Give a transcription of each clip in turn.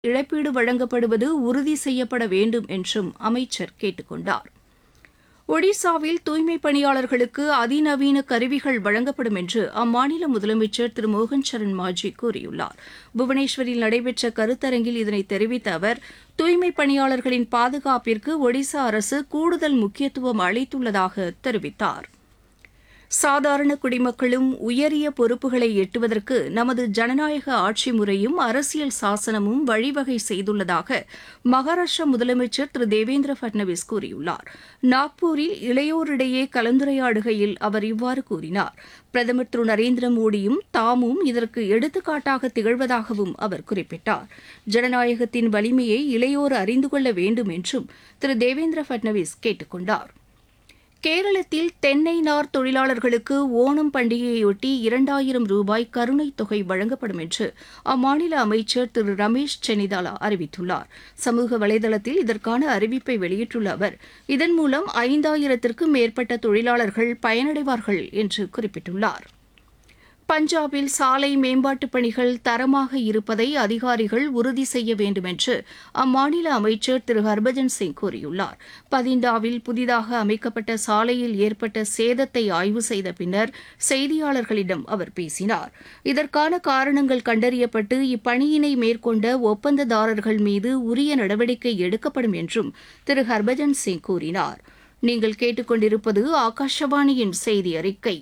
இழப்பீடு வழங்கப்படுவது உறுதி செய்யப்பட வேண்டும் என்றும் அமைச்சர் கேட்டுக் கொண்டார் ஒடிசாவில் தூய்மைப் பணியாளர்களுக்கு அதிநவீன கருவிகள் வழங்கப்படும் என்று அம்மாநில முதலமைச்சர் திரு மோகன் சரண் மாஜி கூறியுள்ளார் புவனேஸ்வரில் நடைபெற்ற கருத்தரங்கில் இதனை தெரிவித்த அவர் தூய்மைப் பணியாளர்களின் பாதுகாப்பிற்கு ஒடிசா அரசு கூடுதல் முக்கியத்துவம் அளித்துள்ளதாக தெரிவித்தார் சாதாரண குடிமக்களும் உயரிய பொறுப்புகளை எட்டுவதற்கு நமது ஜனநாயக ஆட்சி முறையும் அரசியல் சாசனமும் வழிவகை செய்துள்ளதாக மகாராஷ்டிர முதலமைச்சர் திரு தேவேந்திர பட்னவிஸ் கூறியுள்ளார் நாக்பூரில் இளையோரிடையே கலந்துரையாடுகையில் அவர் இவ்வாறு கூறினார் பிரதமர் திரு நரேந்திர மோடியும் தாமும் இதற்கு எடுத்துக்காட்டாக திகழ்வதாகவும் அவர் குறிப்பிட்டார் ஜனநாயகத்தின் வலிமையை இளையோர் அறிந்து கொள்ள வேண்டும் என்றும் திரு தேவேந்திர பட்னவிஸ் கேட்டுக் கொண்டார் கேரளத்தில் தென்னை நார் தொழிலாளர்களுக்கு ஓணம் பண்டிகையொட்டி இரண்டாயிரம் ரூபாய் கருணைத் தொகை வழங்கப்படும் என்று அம்மாநில அமைச்சர் திரு ரமேஷ் சென்னிதாலா அறிவித்துள்ளார் சமூக வலைதளத்தில் இதற்கான அறிவிப்பை வெளியிட்டுள்ள அவர் இதன் மூலம் ஐந்தாயிரத்திற்கும் மேற்பட்ட தொழிலாளர்கள் பயனடைவார்கள் என்று குறிப்பிட்டுள்ளார் பஞ்சாபில் சாலை மேம்பாட்டுப் பணிகள் தரமாக இருப்பதை அதிகாரிகள் உறுதி செய்ய வேண்டும் என்று அம்மாநில அமைச்சர் திரு ஹர்பஜன் சிங் கூறியுள்ளார் பதிண்டாவில் புதிதாக அமைக்கப்பட்ட சாலையில் ஏற்பட்ட சேதத்தை ஆய்வு செய்த பின்னர் செய்தியாளர்களிடம் அவர் பேசினார் இதற்கான காரணங்கள் கண்டறியப்பட்டு இப்பணியினை மேற்கொண்ட ஒப்பந்ததாரர்கள் மீது உரிய நடவடிக்கை எடுக்கப்படும் என்றும் திரு ஹர்பஜன் சிங் கூறினார் நீங்கள் கேட்டுக்கொண்டிருப்பது ஆகாஷவாணியின் செய்தி அறிக்கை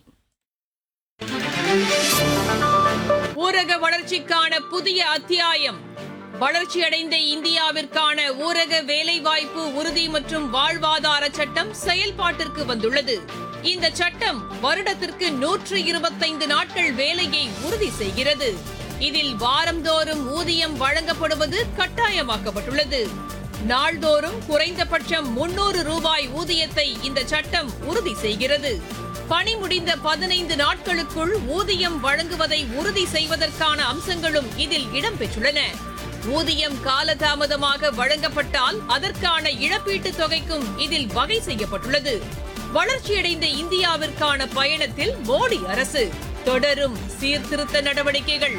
ஊரக வளர்ச்சிக்கான புதிய அத்தியாயம் வளர்ச்சியடைந்த இந்தியாவிற்கான ஊரக வேலைவாய்ப்பு உறுதி மற்றும் வாழ்வாதார சட்டம் செயல்பாட்டிற்கு வந்துள்ளது இந்த சட்டம் வருடத்திற்கு நூற்று இருபத்தைந்து நாட்கள் வேலையை உறுதி செய்கிறது இதில் வாரந்தோறும் ஊதியம் வழங்கப்படுவது கட்டாயமாக்கப்பட்டுள்ளது நாள்தோறும் குறைந்தபட்சம் முன்னூறு ரூபாய் ஊதியத்தை இந்த சட்டம் உறுதி செய்கிறது பணி முடிந்த பதினைந்து நாட்களுக்குள் ஊதியம் வழங்குவதை உறுதி செய்வதற்கான அம்சங்களும் இதில் இடம்பெற்றுள்ளன ஊதியம் காலதாமதமாக வழங்கப்பட்டால் அதற்கான இழப்பீட்டுத் தொகைக்கும் இதில் வகை செய்யப்பட்டுள்ளது வளர்ச்சியடைந்த இந்தியாவிற்கான பயணத்தில் மோடி அரசு தொடரும் சீர்திருத்த நடவடிக்கைகள்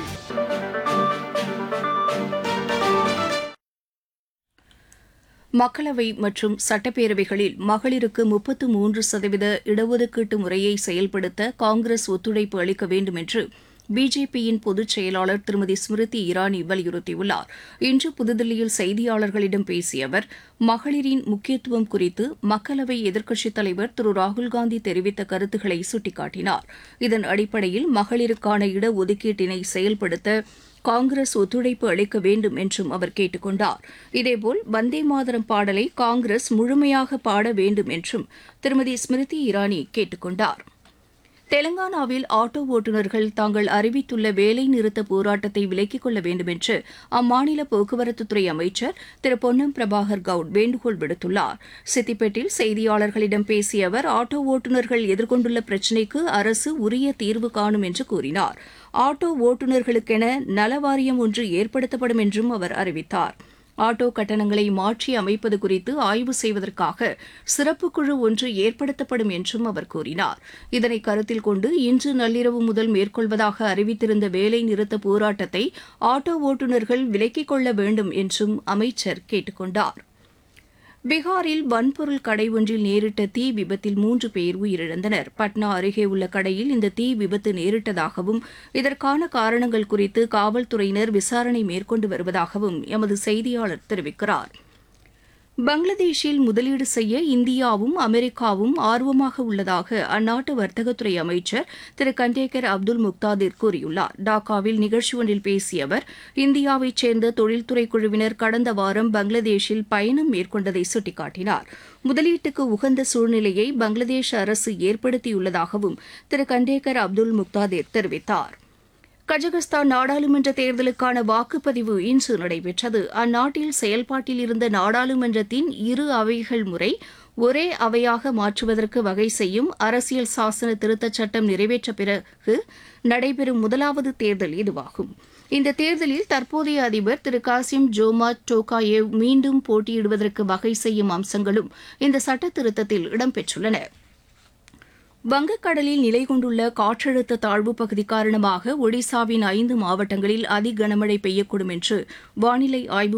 மக்களவை மற்றும் சட்டப்பேரவைகளில் மகளிருக்கு முப்பத்து மூன்று சதவீத இடஒதுக்கீட்டு முறையை செயல்படுத்த காங்கிரஸ் ஒத்துழைப்பு அளிக்க வேண்டும் என்று பிஜேபியின் பொதுச் செயலாளர் திருமதி ஸ்மிருதி இரானி வலியுறுத்தியுள்ளார் இன்று புதுதில்லியில் செய்தியாளர்களிடம் பேசிய அவர் மகளிரின் முக்கியத்துவம் குறித்து மக்களவை எதிர்க்கட்சித் தலைவர் திரு ராகுல்காந்தி தெரிவித்த கருத்துக்களை சுட்டிக்காட்டினார் இதன் அடிப்படையில் மகளிருக்கான இடஒதுக்கீட்டினை செயல்படுத்த காங்கிரஸ் ஒத்துழைப்பு அளிக்க வேண்டும் என்றும் அவர் கேட்டுக் கொண்டார் இதேபோல் வந்தே மாதரம் பாடலை காங்கிரஸ் முழுமையாக பாட வேண்டும் என்றும் திருமதி ஸ்மிருதி இரானி கேட்டுக் கொண்டார் தெலங்கானாவில் ஆட்டோ ஓட்டுநர்கள் தாங்கள் அறிவித்துள்ள வேலை நிறுத்த போராட்டத்தை விலக்கிக் கொள்ள வேண்டும் என்று அம்மாநில போக்குவரத்துத்துறை அமைச்சர் திரு பொன்னம் பிரபாகர் கவுட் வேண்டுகோள் விடுத்துள்ளார் சித்திப்பேட்டில் செய்தியாளர்களிடம் பேசிய அவர் ஆட்டோ ஓட்டுநர்கள் எதிர்கொண்டுள்ள பிரச்சினைக்கு அரசு உரிய தீர்வு காணும் என்று கூறினார் ஆட்டோ ஓட்டுநர்களுக்கென நலவாரியம் ஒன்று ஏற்படுத்தப்படும் என்றும் அவர் அறிவித்தார் ஆட்டோ கட்டணங்களை மாற்றி அமைப்பது குறித்து ஆய்வு செய்வதற்காக சிறப்பு குழு ஒன்று ஏற்படுத்தப்படும் என்றும் அவர் கூறினார் இதனை கருத்தில் கொண்டு இன்று நள்ளிரவு முதல் மேற்கொள்வதாக அறிவித்திருந்த வேலை நிறுத்த போராட்டத்தை ஆட்டோ ஓட்டுநர்கள் விலக்கிக் கொள்ள வேண்டும் என்றும் அமைச்சர் கேட்டுக் கொண்டார் பீகாரில் வன்பொருள் கடை ஒன்றில் நேரிட்ட தீ விபத்தில் மூன்று பேர் உயிரிழந்தனர் பட்னா அருகே உள்ள கடையில் இந்த தீ விபத்து நேரிட்டதாகவும் இதற்கான காரணங்கள் குறித்து காவல்துறையினர் விசாரணை மேற்கொண்டு வருவதாகவும் எமது செய்தியாளர் தெரிவிக்கிறார் பங்களாதேஷில் முதலீடு செய்ய இந்தியாவும் அமெரிக்காவும் ஆர்வமாக உள்ளதாக அந்நாட்டு வர்த்தகத்துறை அமைச்சர் திரு கண்டேகர் அப்துல் முக்தாதிர் கூறியுள்ளார் டாக்காவில் நிகழ்ச்சி ஒன்றில் பேசிய அவர் இந்தியாவைச் சேர்ந்த தொழில்துறை குழுவினர் கடந்த வாரம் பங்களாதேஷில் பயணம் மேற்கொண்டதை சுட்டிக்காட்டினார் முதலீட்டுக்கு உகந்த சூழ்நிலையை பங்களாதேஷ் அரசு ஏற்படுத்தியுள்ளதாகவும் திரு கண்டேகர் அப்துல் முக்தாதிர் தெரிவித்தார் கஜகஸ்தான் நாடாளுமன்ற தேர்தலுக்கான வாக்குப்பதிவு இன்று நடைபெற்றது அந்நாட்டில் செயல்பாட்டில் இருந்த நாடாளுமன்றத்தின் இரு அவைகள் முறை ஒரே அவையாக மாற்றுவதற்கு வகை செய்யும் அரசியல் சாசன திருத்தச் சட்டம் நிறைவேற்ற பிறகு நடைபெறும் முதலாவது தேர்தல் இதுவாகும் இந்த தேர்தலில் தற்போதைய அதிபர் திரு காசிம் ஜோமா டோகாயேவ் மீண்டும் போட்டியிடுவதற்கு வகை செய்யும் அம்சங்களும் இந்த சட்ட திருத்தத்தில் இடம்பெற்றுள்ளன வங்கக்கடலில் நிலை கொண்டுள்ள காற்றழுத்த தாழ்வு பகுதி காரணமாக ஒடிசாவின் ஐந்து மாவட்டங்களில் அதி கனமழை பெய்யக்கூடும் என்று வானிலை ஆய்வு